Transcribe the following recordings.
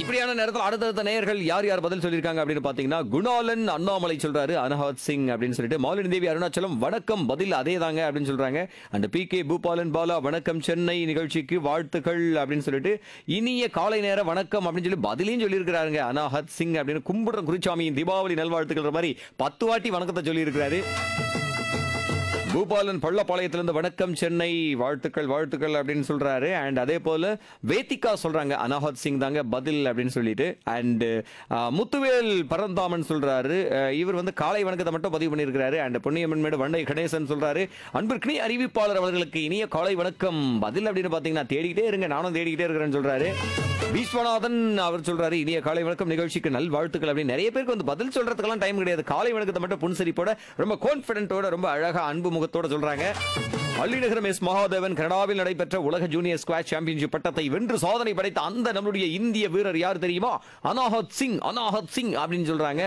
இப்படியான நேரத்தில் அடுத்தடுத்த நேயர்கள் யார் யார் பதில் சொல்லியிருக்காங்க அப்படின்னு பாத்தீங்கன்னா குணாலன் அண்ணாமலை சொல்றாரு அனஹாத் சிங் அப்படின்னு சொல்லிட்டு மாலினி தேவி அருணாச்சலம் வணக்கம் பதில் அதே தாங்க அப்படின்னு சொல்றாங்க and P K Bhupalan Bala வணக்கம் சென்னை நிகழ்ச்சிக்கு வாழ்த்துக்கள் அப்படின்னு சொல்லிட்டு இனிய காலை நேர வணக்கம் அப்படின்னு சொல்லி பதிலையும் சொல்லியிருக்கிறாருங்க அனாஹத் சிங் அப்படின்னு கும்பிடுற குருச்சாமியின் தீபாவளி நல்வாழ்த்துக்கள் மாதிரி பத்து வாட்டி வணக்கத்தை சொல்லியிருக்கிறாரு பூபாலன் பள்ளப்பாளையத்திலிருந்து வணக்கம் சென்னை வாழ்த்துக்கள் வாழ்த்துக்கள் அப்படின்னு சொல்றாரு அண்ட் அதே போல வேதிகா சொல்றாங்க அனாஹத் சிங் தாங்க பதில் அப்படின்னு சொல்லிட்டு அண்ட் முத்துவேல் பரந்தாமன் சொல்றாரு அஹ், இவர் வந்து காலை வணக்கத்தை மட்டும் பதிவு பண்ணியிருக்கிறாரு அண்ட் பொன்னியம்மன்மேடு வண்டை கணேசன் சொல்றாரு அன்பிற்கினி அறிவிப்பாளர் அவர்களுக்கு இனிய காலை வணக்கம் பதில் அப்படின்னு பாத்தீங்கன்னா தேடிக்கிட்டே இருங்க நானும் தேடிக்கிட்டே இருக்கிறேன்னு சொல்றாரு விஸ்வநாதன் அவர் சொல்றாரு இனிய காலை வணக்கம் நிகழ்ச்சிக்கு நல் வாழ்த்துக்கள் அப்படின்னு நிறைய பேருக்கு வந்து பதில் சொல்றதுக்கெல்லாம் டைம் கிடையாது காலை வணக்கத்தை மட்டும் புன்சரிப்போட ரொம்ப கான்பிடென்ட்டோட ரொம்ப அழகா அன்பு முகத்தோட சொல்றாங்க அள்ளிநகரம் எஸ் மகாதேவன் கனடாவில் நடைபெற்ற உலக ஜூனியர் ஸ்குவாஷ் சாம்பியன்ஷிப் பட்டத்தை வென்று சாதனை படைத்த அந்த நம்மளுடைய இந்திய வீரர் யார் தெரியுமா அனாஹத் சிங் அனாஹத் சிங் அப்படின்னு சொல்றாங்க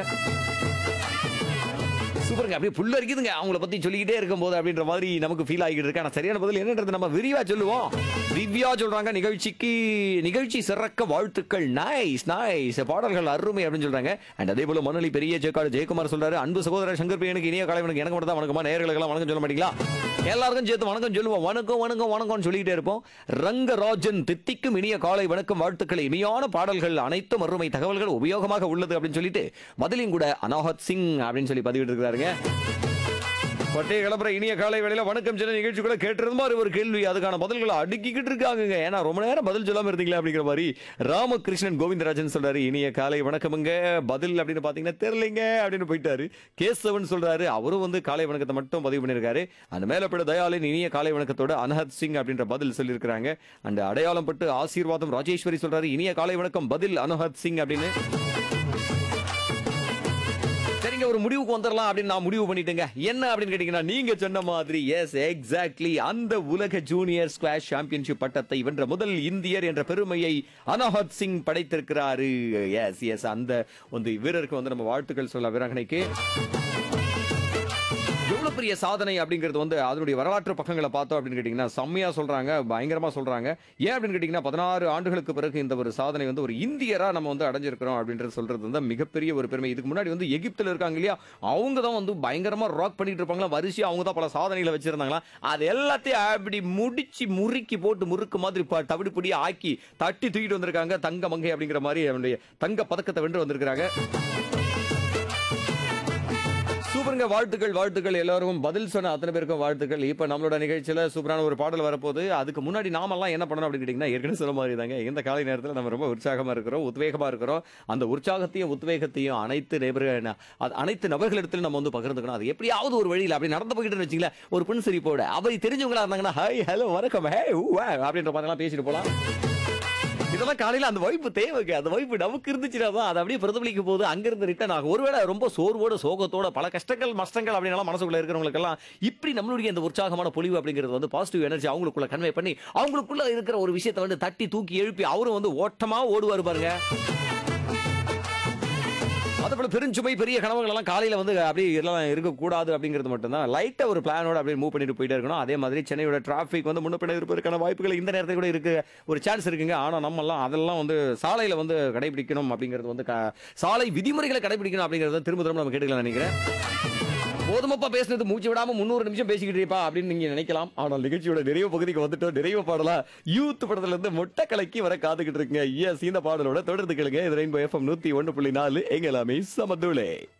சூப்பருங்க அப்படியே புல்ல இருக்குதுங்க அவங்கள பத்தி சொல்லிக்கிட்டே இருக்கும்போது அப்படின்ற மாதிரி நமக்கு ஃபீல் ஆகிட்டு இருக்கு ஆனா சரியான பதில் என்னன்றது நம்ம விரிவா சொல்லுவோம் திவ்யா சொல்றாங்க நிகழ்ச்சிக்கு நிகழ்ச்சி சிறக்க வாழ்த்துக்கள் நைஸ் நைஸ் பாடல்கள் அருமை அப்படின்னு சொல்றாங்க அண்ட் அதே போல மணலி பெரிய ஜெயக்காடு ஜெயக்குமார் சொல்றாரு அன்பு சகோதரர் சங்கர் பையனுக்கு இனிய காலை வணக்கம் எனக்கு மட்டும் தான் வணக்கமா நேர்களுக்கெல்லாம் வணக்கம் சொல்ல மாட்டீங்களா எல்லாருக்கும் சேர்த்து வணக்கம் சொல்லுவோம் வணக்கம் வணக்கம் வணக்கம்னு சொல்லிக்கிட்டே இருப்போம் ரங்கராஜன் தித்திக்கும் இனிய காலை வணக்கம் வாழ்த்துக்கள் இனியான பாடல்கள் அனைத்தும் அருமை தகவல்கள் உபயோகமாக உள்ளது அப்படின்னு சொல்லிட்டு பதிலையும் கூட அனாஹத் சிங் அப்படின்னு சொல்லி பதிவிட்டு இருக்கிறாருங்க பட்டே கிளம்புற இனிய காலை வேளையில வணக்கம் சின்ன நிகழ்ச்சி கூட கேட்டிருந்த மாதிரி ஒரு கேள்வி அதுக்கான பதில்களை அடுக்கிக்கிட்டு இருக்காங்க ஏன்னா ரொம்ப நேரம் பதில் சொல்லாம இருந்தீங்களா அப்படிங்கிற மாதிரி ராமகிருஷ்ணன் கோவிந்தராஜன் சொல்றாரு இனிய காலை வணக்கமுங்க பதில் அப்படின்னு பாத்தீங்கன்னா தெரியலைங்க அப்படின்னு போயிட்டாரு கேசவன் சொல்றாரு அவரும் வந்து காலை வணக்கத்தை மட்டும் பதிவு பண்ணியிருக்காரு அந்த மேலப்பட தயாலின் இனிய காலை வணக்கத்தோட அனஹத் சிங் அப்படின்ற பதில் சொல்லியிருக்கிறாங்க அந்த அடையாளம் பட்டு ஆசீர்வாதம் ராஜேஸ்வரி சொல்றாரு இனிய காலை வணக்கம் பதில் அனஹத் சிங் அப்படின்னு சரிங்க ஒரு முடிவுக்கு வந்துடலாம் அப்படின்னு நான் முடிவு பண்ணிட்டேங்க என்ன அப்படின்னு கேட்டீங்கன்னா நீங்க சொன்ன மாதிரி எஸ் எக்ஸாக்ட்லி அந்த உலக ஜூனியர் ஸ்குவாஷ் சாம்பியன்ஷிப் பட்டத்தை வென்ற முதல் இந்தியர் என்ற பெருமையை அனாஹத் சிங் படைத்திருக்கிறாரு எஸ் எஸ் அந்த வந்து வீரருக்கு வந்து நம்ம வாழ்த்துக்கள் சொல்ல வீராங்கனைக்கு எவ்வளவு பெரிய சாதனை அப்படிங்கிறது வந்து அதனுடைய வரலாற்று பக்கங்களை பார்த்தோம் அப்படின்னு கேட்டிங்கன்னா செம்மையா சொல்றாங்க பயங்கரமா சொல்றாங்க ஏன் அப்படின்னு கேட்டிங்கன்னா பதினாறு ஆண்டுகளுக்கு பிறகு இந்த ஒரு சாதனை வந்து ஒரு இந்தியரா நம்ம வந்து அடைஞ்சிருக்கிறோம் அப்படின்றது சொல்றது வந்து மிகப்பெரிய ஒரு பெருமை இதுக்கு முன்னாடி வந்து எகிப்துல இருக்காங்க இல்லையா அவங்க தான் வந்து பயங்கரமா ராக் பண்ணிட்டு இருப்பாங்களா வரிசையா அவங்க தான் பல சாதனைகளை வச்சிருந்தாங்களா அது எல்லாத்தையும் அப்படி முடிச்சு முறுக்கி போட்டு முறுக்கு மாதிரி ப- தவிடு பொடி ஆக்கி தட்டி தூக்கிட்டு வந்திருக்காங்க தங்க மங்கை அப்படிங்கிற மாதிரி அவனுடைய தங்க பதக்கத்தை வென்று வந்திருக்காங்க சூப்பருங்க வாழ்த்துக்கள் வாழ்த்துக்கள் எல்லாருக்கும் பதில் சொன்ன அத்தனை பேருக்கும் வாழ்த்துக்கள் இப்போ நம்மளோட நிகழ்ச்சியில சூப்பரான ஒரு பாடல் வரப்போகுது அதுக்கு முன்னாடி நாமெல்லாம் என்ன பண்ணணும் அப்படின்னு கேட்டிங்கன்னா ஏற்கனவே சொன்ன மாதிரி தாங்க இந்த காலை நேரத்தில் நம்ம ரொம்ப உற்சாகமா இருக்கிறோம் உத்வேகமா இருக்கிறோம் அந்த உற்சாகத்தையும் உத்வேகத்தையும் அனைத்து நபர்கள் அது அனைத்து நபர்களிடத்தில் நம்ம வந்து பகிர்ந்துக்கணும் அது எப்படியாவது ஒரு வழியில் அப்படி நடந்து போய்கிட்டு வச்சுங்களேன் ஒரு புன் சிரிப்போட அவை தெரிஞ்சவங்களா இருந்தாங்கன்னா ஹாய் ஹலோ வணக்கம் ஹே ஊ வா அப்படின்ற மாதிரிலாம் பேசிட்டு போலாம் இதெல்லாம் காலையில அந்த வாய்ப்பு தேவைங்க அந்த வாய்ப்பு நமக்கு இருந்துச்சுன்னா தான் அது அப்படியே பிரதிபலிக்க போது அங்கிருந்து ரிட்டர்ன் ஆகும் ஒருவேளை ரொம்ப சோர்வோட சோகத்தோட பல கஷ்டங்கள் மஷ்டங்கள் அப்படின்னாலும் மனசுக்குள்ள இருக்கிறவங்களுக்கெல்லாம் இப்படி நம்மளுடைய இந்த உற்சாகமான பொலிவு அப்படிங்கிறது வந்து பாசிட்டிவ் எனர்ஜி அவங்களுக்குள்ள கன்வே பண்ணி அவங்களுக்குள்ள இருக்கிற ஒரு விஷயத்தை வந்து தட்டி தூக்கி எழுப்பி அவரும் வந்து ஓட்டமா ஓடுவார் பாருங்க அதே போல பெருஞ்சுமை பெரிய கனவுகள் எல்லாம் காலையில வந்து அப்படியே எல்லாம் இருக்கக்கூடாது அப்படிங்கிறது மட்டும்தான் லைட்டா ஒரு பிளானோட அப்படியே மூவ் பண்ணிட்டு போயிட்டே இருக்கணும் அதே மாதிரி சென்னையோட டிராஃபிக் வந்து முன்ன பின்ன இருப்பதற்கான வாய்ப்புகள் இந்த நேரத்தில் கூட இருக்கு ஒரு சான்ஸ் இருக்குங்க ஆனா நம்ம எல்லாம் அதெல்லாம் வந்து சாலையில வந்து கடைபிடிக்கணும் அப்படிங்கிறது வந்து க- சாலை விதிமுறைகளை கடைபிடிக்கணும் அப்படிங்கறத திரும்ப திரும்ப நம்ம கேட்டுக்கலாம் நினைக்கிறேன் போதுமப்பா பேசுனது மூச்சு விடாம முந்நூறு நிமிஷம் பேசிக்கிட்டு இருப்பா அப்படின்னு நீங்க நினைக்கலாம் ஆனால் நிகழ்ச்சியோட நிறைவு பகுதிக்கு வந்துட்டோம் நிறைவு பாடலாம் யூத் படத்துல இருந்து மொட்டை கலக்கி வர காத்துக்கிட்டு இருக்குங்க எஸ் இந்த பாடலோட தொடர்ந்து கேளுங்க இது ரெயின்போ எஃப்எம் நூத்தி ஒண்ணு புள்ளி நாலு எங்க எல்லாமே சமதுளே